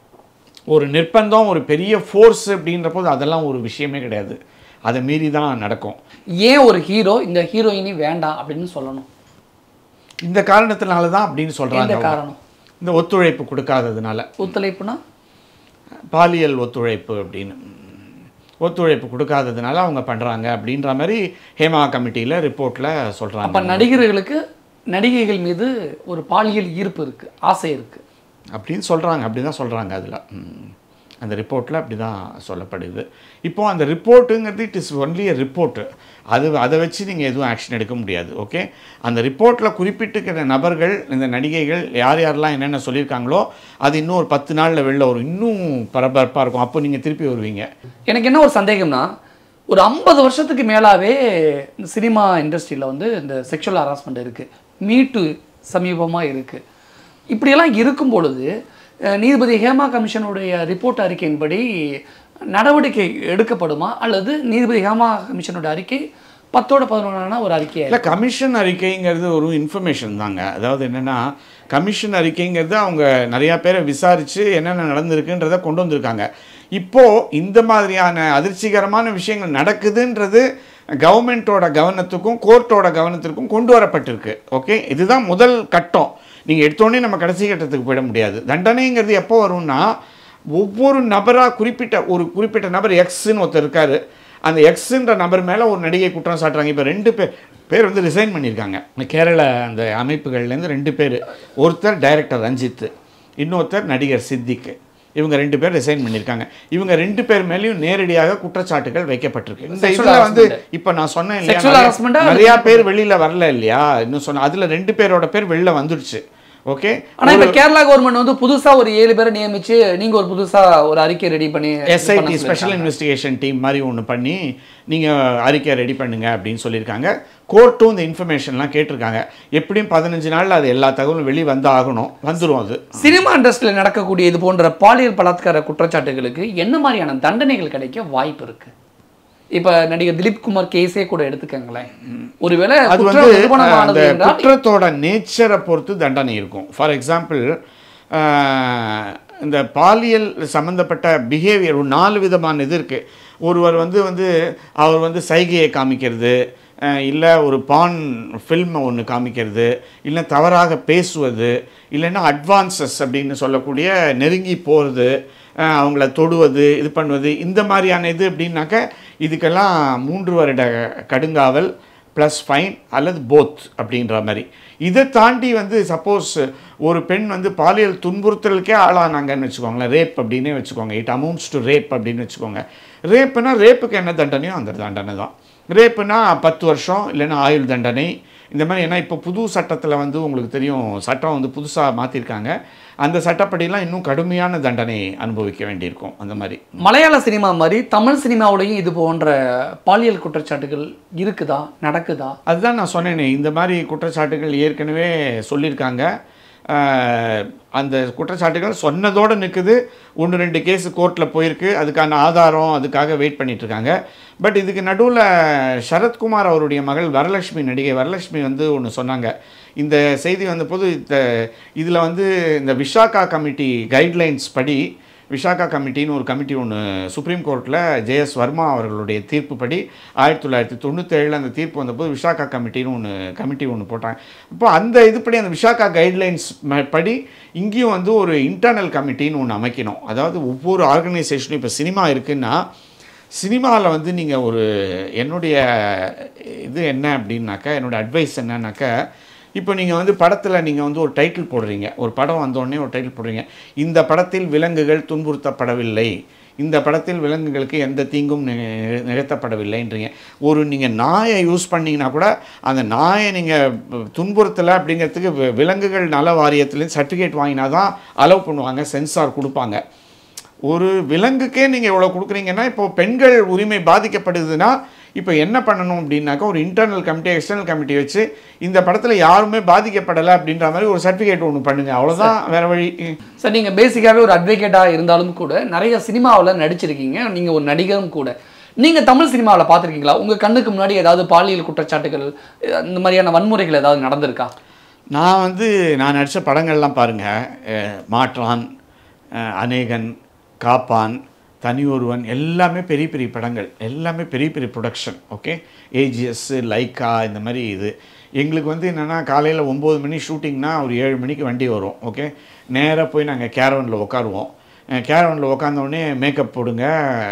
ஒரு நிர்பந்தம் ஒரு பெரிய ஃபோர்ஸ் அப்படின்ற போது அதெல்லாம் ஒரு விஷயமே கிடையாது அதை மீறி தான் நடக்கும் ஏன் ஒரு ஹீரோ இந்த ஹீரோயினி வேண்டாம் அப்படின்னு சொல்லணும் இந்த காரணத்தினால தான் அப்படின்னு எந்த சொல்கிறாங்க காரணம் இந்த ஒத்துழைப்பு கொடுக்காததுனால ஒத்துழைப்புனா பாலியல் ஒத்துழைப்பு அப்படின்னு ஒத்துழைப்பு கொடுக்காததுனால அவங்க பண்ணுறாங்க அப்படின்ற மாதிரி ஹேமா கமிட்டியில் ரிப்போர்ட்டில் அப்ப சொல்கிறாங்க நடிகர்களுக்கு நடிகைகள் மீது ஒரு பாலியல் ஈர்ப்பு இருக்கு ஆசை இருக்கு அப்படின்னு சொல்கிறாங்க அப்படி தான் சொல்கிறாங்க அதில் அந்த ரிப்போர்ட்டில் அப்படி தான் சொல்லப்படுது இப்போ அந்த ரிப்போர்ட்டுங்கிறது it is only a report அது அதை வச்சு நீங்கள் எதுவும் ஆக்ஷன் எடுக்க முடியாது ஓகே அந்த ரிப்போர்ட்டில் குறிப்பிட்டிருக்கிற நபர்கள் இந்த நடிகைகள் யார் யாரெல்லாம் என்னென்ன சொல்லியிருக்காங்களோ அது இன்னும் ஒரு பத்து நாளில் வெளில வரும் இன்னும் பரபரப்பாக இருக்கும் அப்போ நீங்கள் திருப்பி வருவீங்க எனக்கு என்ன ஒரு சந்தேகம்னா ஒரு ஐம்பது வருஷத்துக்கு மேலாவே இந்த சினிமா இண்டஸ்ட்ரியில் வந்து இந்த செக்ஷுவல் ஹராஸ்மெண்ட் இருக்கு மீட்டு சமீபமாக இருக்கு இப்படியெல்லாம் இருக்கும் பொழுது அஹ், நீதிபதி ஹேமா கமிஷனுடைய ரிப்போர்ட் அறிக்கையின்படி நடவடிக்கை எடுக்கப்படுமா அல்லது நீதிபதி ஹேமா கமிஷனோட அறிக்கை பத்தோட பதினொன்றான ஒரு அறிக்கையா இல்லை கமிஷன் அறிக்கைங்கிறது ஒரு இன்ஃபர்மேஷன் தாங்க அதாவது என்னென்னா கமிஷன் அறிக்கைங்கிறது அவங்க நிறையா பேரை விசாரித்து என்னென்ன நடந்திருக்குன்றதை கொண்டு வந்திருக்காங்க இப்போது இந்த மாதிரியான அதிர்ச்சிகரமான விஷயங்கள் நடக்குதுன்றது கவர்மெண்ட்டோட கவனத்துக்கும் கோர்ட்டோட கவனத்திற்கும் கொண்டு வரப்பட்டிருக்கு ஓகே இதுதான் முதல் கட்டம் நீங்கள் எடுத்தோடனே நம்ம கடைசி கட்டத்துக்கு போயிட முடியாது தண்டனைங்கிறது எப்போ வரும்னா ஒவ்வொரு நபராக குறிப்பிட்ட ஒரு குறிப்பிட்ட நபர் எக்ஸ்ன்னு ஒருத்தர் இருக்காரு அந்த எக்ஸ்ன்ற நபர் மேலே ஒரு நடிகை குற்றம் சாட்டுறாங்க இப்போ ரெண்டு பேர் பேர் வந்து ரிசைன் பண்ணியிருக்காங்க இந்த கேரள அந்த அமைப்புகள்லேருந்து ரெண்டு பேர் ஒருத்தர் டைரக்டர் ரஞ்சித் இன்னொருத்தர் நடிகர் சித்திக் இவங்க ரெண்டு பேர் ரிசைன் பண்ணியிருக்காங்க இவங்க ரெண்டு பேர் மேலேயும் நேரடியாக குற்றச்சாட்டுகள் வைக்கப்பட்டிருக்கு இந்த Sexual இதில் வந்து harassment. இப்போ நான் சொன்னேன் இல்லையா Sexual நிறைய- harassment ஆ? நிறைய பேர் வெளியில வரல இல்லையா இன்னும் சொன்ன அதுல ரெண்டு பேரோட பேர் வெளில வந்துடுச்சு ஓகே ஆனா இப்ப கேரளா கவர்மெண்ட் வந்து புதுசா ஒரு ஏழு பேரை நியமிச்சு நீங்க ஒரு புதுசா ஒரு அறிக்கை ரெடி பண்ணி எஸ்ஐடி பண்ண ஸ்பெஷல் சொல்லிருக்காங்க. இன்வெஸ்டிகேஷன் டீம் மாதிரி ஒன்று பண்ணி நீங்கள் அறிக்கை ரெடி பண்ணுங்க அப்படின்னு சொல்லியிருக்காங்க கோர்ட்டும் இந்த இன்ஃபர்மேஷன்லாம் கேட்டிருக்காங்க எப்படியும் பதினஞ்சு நாள்ல அது எல்லா தகவலும் வெளியே வந்து ஆகணும் வந்துடும் அது சினிமா இண்டஸ்ட்ரியில் நடக்கக்கூடிய இது போன்ற பாலியல் பலாத்கார குற்றச்சாட்டுகளுக்கு என்ன மாதிரியான தண்டனைகள் கிடைக்க வாய்ப்பு இருக்கு இப்ப நடிகர் திலீப் குமார் கேஸே கூட எடுத்துக்கங்களேன் ஒருவேளை அது குற்றம் வந்து நிரூபணமானது அந்த என்றால் குற்றத்தோட நேச்சரை பொறுத்து தண்டனை இருக்கும் ஃபார் எக்ஸாம்பிள் இந்த பாலியல் சம்மந்தப்பட்ட பிஹேவியர் ஒரு நாலு விதமான இது இருக்குது ஒருவர் வந்து வந்து அவர் வந்து சைகையை காமிக்கிறது இல்லை ஒரு பான் ஃபில்மை ஒன்று காமிக்கிறது இல்லை தவறாக பேசுவது இல்லைன்னா அட்வான்சஸ் அப்படின்னு சொல்லக்கூடிய நெருங்கி போகிறது அவங்கள தொடுவது இது பண்ணுவது இந்த மாதிரியான இது அப்படின்னாக்க இதுக்கெல்லாம் மூன்று வருட கடுங்காவல் ப்ளஸ் ஃபைன் அல்லது போத் அப்படின்ற மாதிரி இதை தாண்டி வந்து சப்போஸ் ஒரு பெண் வந்து பாலியல் துன்புறுத்தலுக்கே ஆளானாங்கன்னு வச்சுக்கோங்களேன் ரேப் அப்படின்னே வச்சுக்கோங்க இட் அமௌண்ட்ஸ் டு ரேப் அப்படின்னு வச்சுக்கோங்க ரேப்புனா ரேப்புக்கு என்ன தண்டனையோ அந்த தண்டனை தான் ரேப்புனா பத்து வருஷம் இல்லைன்னா ஆயுள் தண்டனை இந்த மாதிரி ஏன்னா இப்போ புது சட்டத்தில் வந்து உங்களுக்கு தெரியும் சட்டம் வந்து புதுசாக மாற்றிருக்காங்க அந்த சட்டப்படிலாம் இன்னும் கடுமையான தண்டனை அனுபவிக்க வேண்டியிருக்கும் அந்த மாதிரி மலையாள சினிமா மாதிரி தமிழ் சினிமாவுலையும் இது போன்ற பாலியல் குற்றச்சாட்டுகள் இருக்குதா நடக்குதா அதுதான் நான் சொன்னேனே இந்த மாதிரி குற்றச்சாட்டுகள் ஏற்கனவே சொல்லியிருக்காங்க ஆஹ், அந்த குற்றச்சாட்டுகள் சொன்னதோடு நிற்குது ஒன்று ரெண்டு கேஸ் கோர்ட்டில் போயிருக்கு அதுக்கான ஆதாரம் அதுக்காக வெயிட் பண்ணிட்டு இருக்காங்க பட் இதுக்கு நடுவில் சரத்குமார் அவருடைய மகள் வரலட்சுமி நடிகை வரலட்சுமி வந்து ஒன்று சொன்னாங்க இந்த செய்தி வந்தபோது இந்த இதில் வந்து இந்த விஷாகா கமிட்டி கைட்லைன்ஸ் படி விஷாகா கமிட்டின்னு ஒரு கமிட்டி ஒன்று சுப்ரீம் கோர்ட்டில் ஜேஎஸ் வர்மா அவர்களுடைய தீர்ப்புப்படி ஆயிரத்தி தொள்ளாயிரத்தி தொண்ணூற்றேழில் அந்த தீர்ப்பு வந்தபோது விஷாகா கமிட்டின்னு ஒன்று கமிட்டி ஒன்று போட்டாங்க இப்போ அந்த இதுபடி அந்த விஷாகா கைட்லைன்ஸ் படி இங்கேயும் வந்து ஒரு இன்டர்னல் கமிட்டின்னு ஒன்று அமைக்கணும் அதாவது ஒவ்வொரு ஆர்கனைசேஷனும் இப்போ சினிமா இருக்குன்னா சினிமாவில் வந்து நீங்கள் ஒரு என்னுடைய இது என்ன அப்படின்னாக்கா என்னோட அட்வைஸ் என்னன்னாக்கா இப்போ நீங்கள் வந்து படத்தில் நீங்கள் வந்து ஒரு டைட்டில் போடுறீங்க ஒரு படம் வந்தோடனே ஒரு டைட்டில் போடுறீங்க இந்த படத்தில் விலங்குகள் துன்புறுத்தப்படவில்லை இந்த படத்தில் விலங்குகளுக்கு எந்த தீங்கும் நி- நிகழ்த்தப்படவில்லைன்றீங்க ஒரு நீங்கள் நாயை யூஸ் பண்ணீங்கன்னா கூட அந்த நாயை நீங்கள் துன்புறுத்தலை அப்படிங்கிறதுக்கு வி- விலங்குகள் நல வாரியத்துலேருந்து சர்டிஃபிகேட் வாங்கினா தான் அலோவ் பண்ணுவாங்க சென்சார் கொடுப்பாங்க ஒரு விலங்குக்கே நீங்கள் இவ்வளோ கொடுக்குறீங்கன்னா இப்போ பெண்கள் உரிமை பாதிக்கப்படுதுன்னா இப்போ என்ன பண்ணணும் அப்படின்னாக்கா ஒரு இன்டர்னல் கமிட்டி எக்ஸ்டர்னல் கமிட்டி வச்சு இந்த படத்தில் யாருமே பாதிக்கப்படலை அப்படின்ற மாதிரி ஒரு சர்டிஃபிகேட் ஒன்று பண்ணுங்க அவ்வளோதான் வேற வழி சார் நீங்கள் பேசிக்காகவே ஒரு அட்வொகேட்டாக இருந்தாலும் கூட நிறைய சினிமாவில் நடிச்சிருக்கீங்க நீங்கள் ஒரு நடிகரும் கூட நீங்கள் தமிழ் சினிமாவில் பார்த்துருக்கீங்களா உங்கள் கண்ணுக்கு முன்னாடி ஏதாவது பாலியல் குற்றச்சாட்டுகள் அஹ் இந்த மாதிரியான வன்முறைகள் ஏதாவது நடந்திருக்கா நான் வந்து நான் நடித்த படங்கள்லாம் பாருங்கள் மாற்றான் அஹ், அநேகன் காப்பான் தனி ஒருவன் எல்லாமே பெரிய பெரிய படங்கள் எல்லாமே பெரிய பெரிய ப்ரொடக்ஷன் ஓகே ஏஜிஎஸ் லைக்கா இந்த மாதிரி இது எங்களுக்கு வந்து என்னென்னா காலையில் ஒம்பது மணி ஷூட்டிங்னா ஒரு ஏழு மணிக்கு வண்டி வரும் ஓகே நேராக போய் நாங்கள் கேரவனில் உட்காருவோம் கேரவனில் உட்காந்தோடனே மேக்கப் போடுங்க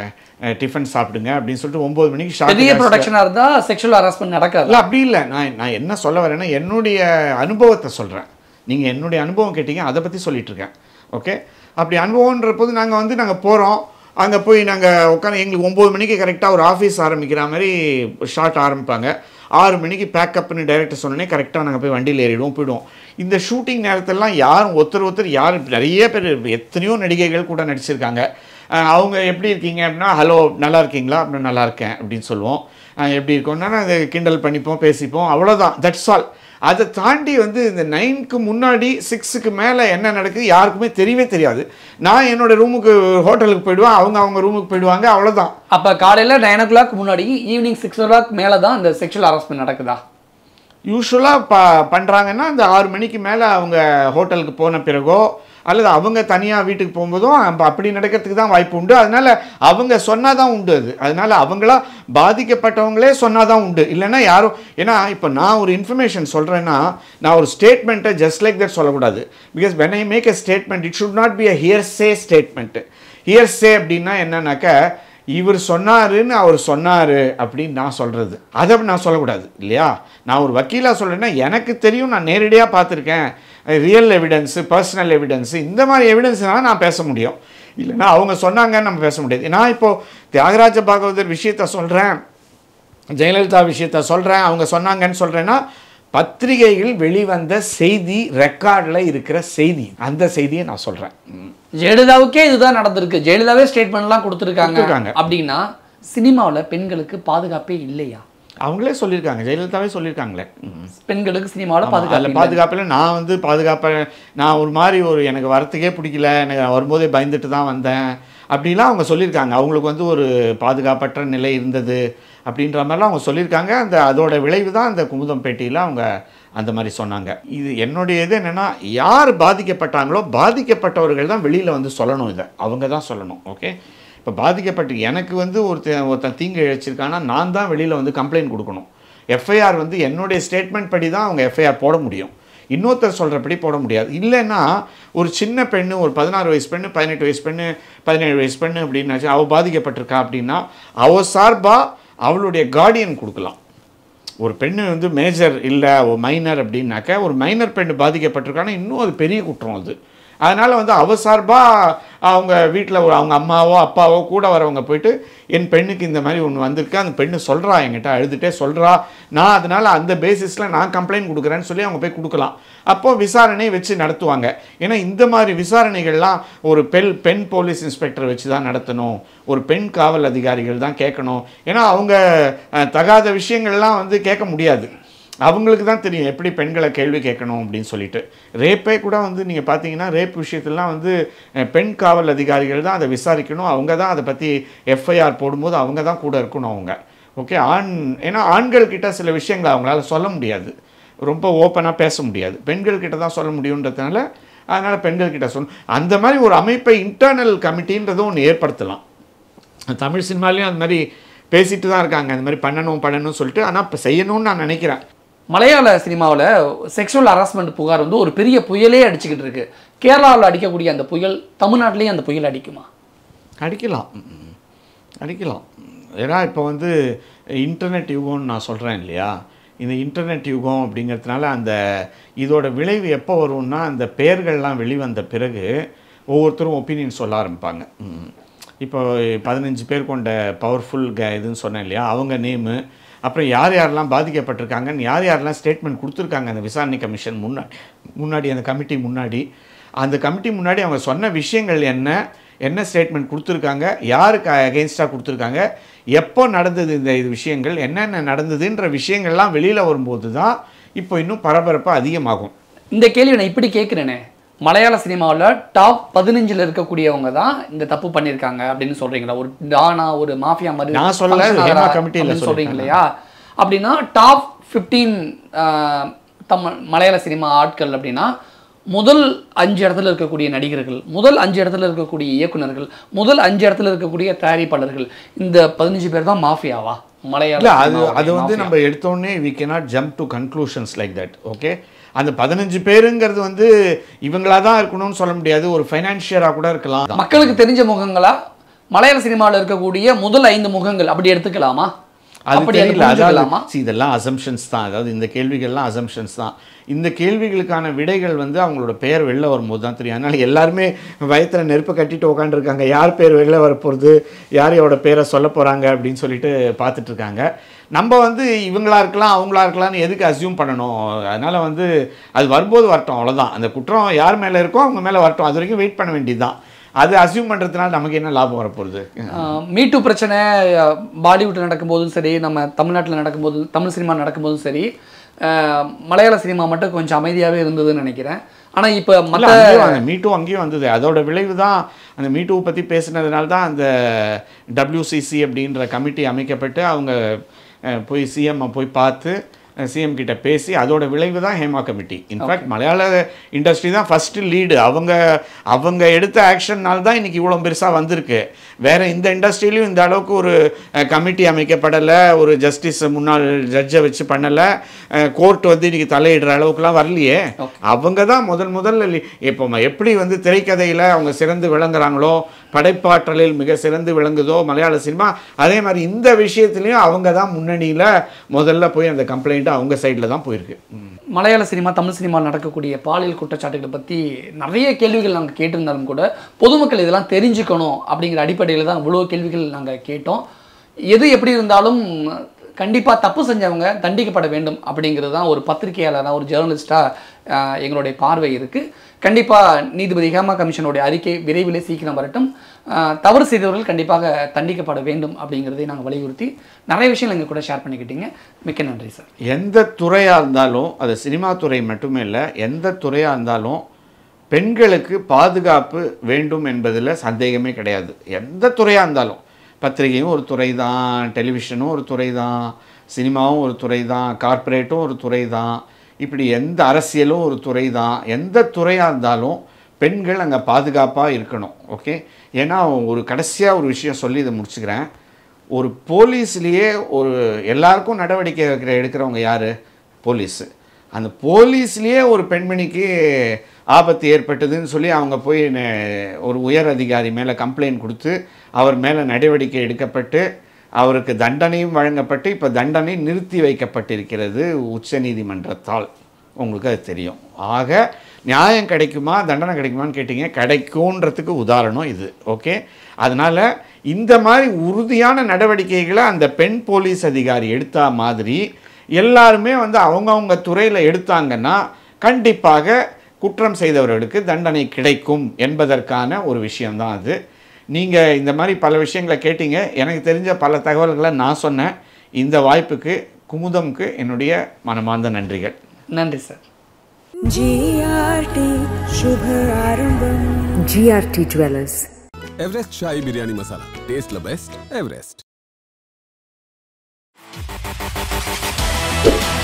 டிஃபன் சாப்பிடுங்க அப்படின்னு சொல்லிட்டு ஒம்பது மணிக்கு பெரிய ஷார்ட் ப்ரொடக்ஷனாக இருந்தால் செக்ஷுவல் ஹராஸ்மெண்ட் நடக்காது இல்லை அப்படி இல்லை நான் நான் என்ன சொல்ல வரேன்னா என்னுடைய அனுபவத்தை சொல்கிறேன் நீங்கள் என்னுடைய அனுபவம் கேட்டீங்க அதை பற்றி சொல்லிட்டு இருக்கேன் ஓகே அப்படி அனுபவன்ற போது நாங்கள் வந்து நாங்கள் போகிறோம் அங்கே போய் நாங்கள் உட்காந்து எங்களுக்கு ஒம்பது மணிக்கு கரெக்டாக ஒரு ஆஃபீஸ் ஆரம்பிக்கிற மாதிரி ஷார்ட் ஆரம்பிப்பாங்க ஆறு மணிக்கு பேக்கப்னு டைரக்டர் சொன்னோடனே கரெக்டாக நாங்கள் போய் வண்டியில் ஏறிடுவோம் போயிடுவோம் இந்த ஷூட்டிங் நேரத்திலலாம் யாரும் ஒருத்தர் ஒருத்தர் யார் நிறைய பேர் எத்தனையோ நடிகைகள் கூட நடிச்சிருக்காங்க அஹ் அவங்க எப்படி இருக்கீங்க அப்படின்னா ஹலோ நல்லா இருக்கீங்களா அப்படின்னா நல்லா இருக்கேன் அப்படின்னு சொல்லுவோம் அஹ் எப்படி இருக்கோம்னா அதை கிண்டல் பண்ணிப்போம் பேசிப்போம் அவ்வளோதான் தட்ஸ் ஆல் அதை தாண்டி வந்து இந்த நைனுக்கு முன்னாடி சிக்ஸுக்கு மேலே என்ன நடக்குது யாருக்குமே தெரியவே தெரியாது நான் என்னோட ரூமுக்கு ஹோட்டலுக்கு போயிடுவேன் அவங்க அவங்க ரூமுக்கு போயிடுவாங்க அவ்வளோதான் அப்போ காலையில் நைன் ஓ கிளாக் முன்னாடி ஈவினிங் சிக்ஸ் ஓ கிளாக் மேலே தான் இந்த செக்ஷுவல் ஹராஸ்மெண்ட் நடக்குதா யூஸ்வலாக ப பண்ணுறாங்கன்னா அந்த ஆறு மணிக்கு மேலே அவங்க ஹோட்டலுக்கு போன பிறகோ அல்லது அவங்க தனியாக வீட்டுக்கு போகும்போதும் அப்ப அப்படி நடக்கிறதுக்கு தான் வாய்ப்பு உண்டு அதனால அவங்க சொன்னால் தான் உண்டு அது அதனால அவங்களா பாதிக்கப்பட்டவங்களே சொன்னால் தான் உண்டு இல்லைன்னா யாரும் ஏன்னா இப்போ நான் ஒரு இன்ஃபர்மேஷன் சொல்கிறேன்னா நான் ஒரு ஸ்டேட்மெண்ட்டை ஜஸ்ட் லைக் தட் சொல்லக்கூடாது because when I make a statement it should not be a hearsay statement hearsay அப்படின்னா என்னன்னாக்கா இவர் சொன்னாருன்னு அவர் சொன்னார் அப்படின்னு நான் சொல்கிறது அதை நான் சொல்லக்கூடாது இல்லையா நான் ஒரு வக்கீலாக சொல்கிறேன்னா எனக்கு தெரியும் நான் நேரடியாக பார்த்துருக்கேன் ரியல் எவிடன்ஸு பர்சனல் எவிடன்ஸு இந்த மாதிரி எவிடன்ஸ்னால நான் பேச முடியும் இல்லைன்னா அவங்க சொன்னாங்கன்னு நம்ம பேச முடியாது நான் இப்போது தியாகராஜ பாகவதர் விஷயத்த சொல்கிறேன் ஜெயலலிதா விஷயத்த சொல்கிறேன் அவங்க சொன்னாங்கன்னு சொல்கிறேன்னா பத்திரிகைகள் வெளிவந்த செய்தி ரெக்கார்டில் இருக்கிற செய்தி அந்த செய்தியை நான் சொல்கிறேன் ஜெயலலிதாவுக்கே இதுதான் நடந்திருக்கு ஜெயலலிதாவே ஸ்டேட்மெண்ட்லாம் கொடுத்துருக்காங்க கொடுத்திருக்காங்க. அப்படின்னா சினிமாவில் பெண்களுக்கு பாதுகாப்பே இல்லையா அவங்களே சொல்லியிருக்காங்க ஜெயலலிதாவே சொல்லியிருக்காங்களே ம். பெண்களுக்கு சினிமாவில் அதில் பாதுகாப்பு இல்லை. பாதுகாப்பில் நான் வந்து பாதுகாப்ப நான் ஒரு மாதிரி ஒரு எனக்கு வரத்துக்கே பிடிக்கல எனக்கு வரும்போதே பயந்துட்டு தான் வந்தேன் அப்படிலாம் அவங்க சொல்லியிருக்காங்க அவங்களுக்கு வந்து ஒரு பாதுகாப்பற்ற நிலை இருந்தது அப்படின்ற மாதிரிலாம் அவங்க சொல்லியிருக்காங்க அந்த அதோட விளைவு தான் அந்த குமுதம் பேட்டியில் அவங்க அந்த மாதிரி சொன்னாங்க இது என்னுடைய இது என்னென்னா யார் பாதிக்கப்பட்டாங்களோ பாதிக்கப்பட்டவர்கள் தான் வெளியில் வந்து சொல்லணும் இதை அவங்க தான் சொல்லணும் ஓகே இப்போ பாதிக்கப்பட்டு எனக்கு வந்து ஒருத்தன் ஒருத்தன் தீங்கு இழைச்சிருக்கான்னா நான் தான் வெளியில் வந்து கம்ப்ளைண்ட் கொடுக்கணும் எஃப்ஐஆர் வந்து என்னுடைய ஸ்டேட்மெண்ட் படி தான் அவங்க எஃப்ஐஆர் போட முடியும் இன்னொருத்தர் சொல்கிறபடி போட முடியாது இல்லைன்னா ஒரு சின்ன பெண்ணு ஒரு பதினாறு வயசு பெண்ணு பதினெட்டு வயசு பெண்ணு பதினேழு வயசு பெண்ணு அப்படின்னாச்சு அவள் பாதிக்கப்பட்டிருக்கா அப்படின்னா அவள் சார்பாக அவளுடைய கார்டியன் கொடுக்கலாம் ஒரு பெண்ணு வந்து மேஜர் இல்லை ஒரு மைனர் அப்படின்னாக்க ஒரு மைனர் பெண்ணு பாதிக்கப்பட்டிருக்கான்னா இன்னும் அது பெரிய குற்றம் அது அதனால் வந்து அவ சார்பாக அவங்க வீட்டில் அவங்க அம்மாவோ அப்பாவோ கூட வரவங்க போயிட்டு என் பெண்ணுக்கு இந்த மாதிரி ஒன்று வந்திருக்கு அந்த பெண்ணு சொல்கிறா என்கிட்ட அழுதுகிட்டே சொல்கிறா நான் அதனால் அந்த பேசிஸில் நான் கம்ப்ளைண்ட் கொடுக்குறேன்னு சொல்லி அவங்க போய் கொடுக்கலாம் அப்போ விசாரணை வச்சு நடத்துவாங்க ஏன்னா இந்த மாதிரி விசாரணைகள்லாம் ஒரு பெண் பெண் போலீஸ் இன்ஸ்பெக்டர் வச்சு தான் நடத்தணும் ஒரு பெண் காவல் அதிகாரிகள் தான் கேட்கணும் ஏன்னா அவங்க அஹ், தகாத விஷயங்கள்லாம் வந்து கேட்க முடியாது அவங்களுக்கு தான் தெரியும் எப்படி பெண்களை கேள்வி கேட்கணும் அப்படின்னு சொல்லிட்டு ரேப்பே கூட வந்து நீங்கள் பார்த்தீங்கன்னா ரேப் விஷயத்துலலாம் வந்து அஹ், பெண் காவல் அதிகாரிகள் தான் அதை விசாரிக்கணும் அவங்க தான் அதை பற்றி எஃப்ஐஆர் போடும்போது அவங்க தான் கூட இருக்கணும் அவங்க ஓகே ஆண் ஏன்னா ஆண்கள் கிட்ட சில விஷயங்களை அவங்களால சொல்ல முடியாது ரொம்ப ஓப்பனாக பேச முடியாது பெண்கள் கிட்ட தான் சொல்ல முடியுன்றதுனால அதனால் பெண்கள் கிட்ட சொல் அந்த மாதிரி ஒரு அமைப்பை இன்டர்னல் கமிட்டின்றதும் ஒன்று ஏற்படுத்தலாம் தமிழ் சினிமாலையும் அது மாதிரி பேசிட்டு தான் இருக்காங்க அந்த மாதிரி பண்ணணும் பண்ணணும்னு சொல்லிட்டு ஆனால் இப்போ செய்யணும்னு நான் நினைக்கிறேன் மலையாள சினிமாவில் செக்ஷுவல் ஹராஸ்மெண்ட் புகார் வந்து ஒரு பெரிய புயலே அடிச்சுக்கிட்டு இருக்கு கேரளாவில் அடிக்கக்கூடிய அந்த புயல் தமிழ்நாட்டிலையும் அந்த புயல் அடிக்குமா அடிக்கலாம் ம். அடிக்கலாம் ஏன்னா இப்போ வந்து இன்டர்நெட் யுகம்னு நான் சொல்கிறேன் இல்லையா இந்த இன்டர்நெட் யுகம் அப்படிங்கிறதுனால அந்த இதோட விளைவு எப்போ வரும்னா அந்த பெயர்கள்லாம் வெளிவந்த பிறகு ஒவ்வொருத்தரும் ஒப்பீனியன் சொல்ல ஆரம்பிப்பாங்க ம். இப்போ பதினஞ்சு பேர் கொண்ட பவர்ஃபுல் க இதுன்னு சொன்னேன் இல்லையா அவங்க நேமு அப்புறம் யார் யாரெல்லாம் பாதிக்கப்பட்டிருக்காங்கன்னு யார் யாரெல்லாம் ஸ்டேட்மெண்ட் கொடுத்துருக்காங்க அந்த விசாரணை கமிஷன் முன்னாடி முன்னாடி அந்த கமிட்டி முன்னாடி அந்த கமிட்டி முன்னாடி அவங்க சொன்ன விஷயங்கள் என்ன என்ன ஸ்டேட்மெண்ட் கொடுத்துருக்காங்க யாருக்கு அகெயின்ஸ்டாக கொடுத்துருக்காங்க எப்போ நடந்தது இந்த இது விஷயங்கள் என்னென்ன நடந்ததுன்ற விஷயங்கள்லாம் வெளியில் வரும்போது தான் இப்போ இன்னும் பரபரப்பு அதிகமாகும் இந்த கேள்வி நான் இப்படி கேட்குறேனே மலையாள சினிமாவில் டாப் பதினஞ்சில் இருக்கக்கூடியவங்க தான் இந்த தப்பு பண்ணியிருக்காங்க அப்படின்னு சொல்றீங்களா ஒரு டானா ஒரு மாஃபியா மாதிரி நான் சொல்லல, function ஹேமா ஆகிறா committee ல அப்படின்னு சொல்றீங்க சொல்லிருக்காங்க. இல்லையா அப்படின்னா டாப் ஃபிஃப்டீன் தமிழ் மலையாள சினிமா ஆட்கள் அப்படின்னா முதல் அஞ்சு இடத்துல இருக்கக்கூடிய நடிகர்கள் முதல் அஞ்சு இடத்துல இருக்கக்கூடிய இயக்குனர்கள் முதல் அஞ்சு இடத்துல இருக்கக்கூடிய தயாரிப்பாளர்கள் இந்த பதினஞ்சு பேர் தான் மாஃபியாவா மலையாள இல்லை அது சினிமாவுடைய அது வந்து mafia. நம்ம எடுத்தோடனே we cannot jump to conclusions like that okay அந்த பதினஞ்சு பேருங்கிறது வந்து இவங்களா தான் இருக்கணும்னு சொல்ல முடியாது ஒரு ஃபைனான்ஷியராக கூட இருக்கலாம் மக்களுக்கு தெரிஞ்ச முகங்களா மலையாள சினிமாவில் இருக்கக்கூடிய முதல் ஐந்து முகங்கள் அப்படி எடுத்துக்கலாமா அது அப்படி அதை தெரியல அதாவது புரிஞ்சுக்கலாமா see, இதெல்லாம் அசம்ஷன்ஸ் தான் அதாவது இந்த கேள்விகள்லாம் அசம்ஷன்ஸ் தான் இந்த கேள்விகளுக்கான விடைகள் வந்து அவங்களோட பெயர் வெளில வரும்போது தான் தெரியும் அதனால எல்லாருமே வயத்துல நெருப்பு கட்டிட்டு உட்காந்துருக்காங்க யார் பேர் வெளில வரப்போகிறது யார் யாரோட பேரை சொல்ல போகிறாங்க அப்படின்னு சொல்லிட்டு பார்த்துட்டு இருக்காங்க நம்ம வந்து இவங்களா இருக்கலாம் அவங்களா இருக்கலாம்னு எதுக்கு அசியூம் பண்ணணும் அதனால வந்து அது வரும்போது வரட்டும் அவ்வளவுதான் அந்த குற்றம் யார் மேலே இருக்கோ அவங்க மேலே வரட்டும் அது வரைக்கும் வெயிட் பண்ண வேண்டியதுதான் அது அசியூம் பண்ணுறதுனால நமக்கு என்ன லாபம் வரப்போகுது மீட்டு பிரச்சனை அஹ், பாலிவுட்ல நடக்கும்போதும் சரி நம்ம தமிழ்நாட்டில் நடக்கும்போது தமிழ் சினிமா நடக்கும்போதும் சரி அஹ், மலையாள சினிமா மட்டும் கொஞ்சம் அமைதியாகவே இருந்ததுன்னு நினைக்கிறேன் ஆனால் இப்போ இல்ல, மற்ற அங்கேயும் அந்த மீட்டும் அங்கேயும் வந்தது அதோட விளைவு தான் அந்த மீட்டுவை பற்றி பேசுனதுனால தான் அந்த டபிள்யூசிசி அப்படின்ற கமிட்டி அமைக்கப்பட்டு அவங்க அஹ், போய் சிஎம் போய் பார்த்து சிஎம் கிட்ட பேசி அதோட விளைவு தான் Hema committee in fact Malayala industry தான் ஃபஸ்ட்டு லீடு அவங்க அவங்க எடுத்த ஆக்ஷன்னால தான் இன்னைக்கு இவ்வளோ பெருசாக வந்திருக்கு வேற இந்த இண்டஸ்ட்ரியிலையும் இந்த அளவுக்கு ஒரு கமிட்டி அமைக்கப்படலை ஒரு ஜஸ்டிஸ் முன்னாள் ஜட்ஜை வச்சு பண்ணலை கோர்ட் வந்து இன்னைக்கு தலையிடுற அளவுக்குலாம் வரலையே அவங்க தான் முதல் முதல்ல லி- இப்போ ம- எப்படி வந்து திரைக்கதையில் அவங்க சிறந்து விளங்குறாங்களோ படைப்பாற்றலில் மிக சிறந்து விளங்குதோ மலையாள சினிமா அதே மாதிரி இந்த விஷயத்துலையும் அவங்க தான் முன்னணியில் முதல்ல போய் அந்த கம்ப்ளைண்ட் அவங்க சைடில் தான் போயிருக்கு மலையாள சினிமா தமிழ் சினிமாவில் நடக்கக்கூடிய பாலியல் குற்றச்சாட்டுகளை பற்றி நிறைய கேள்விகள் நாங்கள் கேட்டிருந்தாலும் கூட பொதுமக்கள் இதெல்லாம் தெரிஞ்சுக்கணும் அப்படிங்கிற அடிப்படையில் தான் இவ்வளோ கேள்விகள் நாங்கள் கேட்டோம் எது எப்படி இருந்தாலும் கண்டிப்பாக தப்பு செஞ்சவங்க தண்டிக்கப்பட வேண்டும் அப்படிங்கிறது தான் ஒரு பத்திரிகையாளராக ஒரு ஜேர்னலிஸ்டாக எங்களுடைய பார்வை இருக்குது கண்டிப்பாக நீதிபதி ஹேமா கமிஷனுடைய அறிக்கை விரைவிலே சீக்கிரம் வரட்டும் ஆஹ் தவறு செய்தவர்கள் கண்டிப்பாக தண்டிக்கப்பட வேண்டும் அப்படிங்கிறதை நாங்கள் வலியுறுத்தி நிறைய விஷயங்கள் எங்கள் கூட ஷேர் பண்ணிக்கிட்டீங்க மிக்க நன்றி சார் எந்த துறையாக இருந்தாலும் அது சினிமா துறை மட்டுமே இல்லை எந்த துறையாக இருந்தாலும் பெண்களுக்கு பாதுகாப்பு வேண்டும் என்பதில் சந்தேகமே கிடையாது எந்த துறையாக இருந்தாலும் பத்திரிகையும் ஒரு துறை தான் டெலிவிஷனும் ஒரு துறை தான் சினிமாவும் ஒரு துறை தான் கார்ப்பரேட்டும் ஒரு துறை தான் இப்படி எந்த அரசியலும் ஒரு துறை தான் எந்த துறையாக இருந்தாலும் பெண்கள் அங்கே பாதுகாப்பாக இருக்கணும் ஓகே ஏன்னா ஒரு கடைசியாக ஒரு விஷயம் சொல்லி இதை முடிச்சுக்கிறேன் ஒரு போலீஸ்லேயே ஒரு எல்லாருக்கும் நடவடிக்கை வைக்கிற எடுக்கிறவங்க யார் போலீஸு அந்த போலீஸ்லேயே ஒரு பெண்மணிக்கு ஆபத்து ஏற்பட்டதுன்னு சொல்லி அவங்க போய் நெ- ஒரு உயர் அதிகாரி மேலே கம்ப்ளைண்ட் கொடுத்து அவர் மேலே நடவடிக்கை எடுக்கப்பட்டு அவருக்கு தண்டனையும் வழங்கப்பட்டு இப்போ தண்டனை நிறுத்தி வைக்கப்பட்டிருக்கிறது உச்சநீதிமன்றத்தால் உங்களுக்கு அது தெரியும் ஆக நியாயம் கிடைக்குமா தண்டனை கிடைக்குமான்னு கேட்டிங்க கிடைக்கும்ன்றதுக்கு உதாரணம் இது ஓகே அதனால் இந்த மாதிரி உறுதியான நடவடிக்கைகளை அந்த பெண் போலீஸ் அதிகாரி எடுத்தா மாதிரி எல்லாருமே வந்து அவங்கவுங்க துறையில் எடுத்தாங்கன்னா கண்டிப்பாக குற்றம் செய்தவர்களுக்கு தண்டனை கிடைக்கும் என்பதற்கான ஒரு விஷயம்தான் அது நீங்கள் இந்த மாதிரி பல விஷயங்களை கேட்டீங்க எனக்கு தெரிஞ்ச பல தகவல்களை நான் சொன்னேன் இந்த வாய்ப்புக்கு குமுதம்க்கு என்னுடைய மனமார்ந்த நன்றிகள் நன்றி சார் GRT शुभ आरंभम GRT Dwellers. Everest Shahi biryani masala taste the best Everest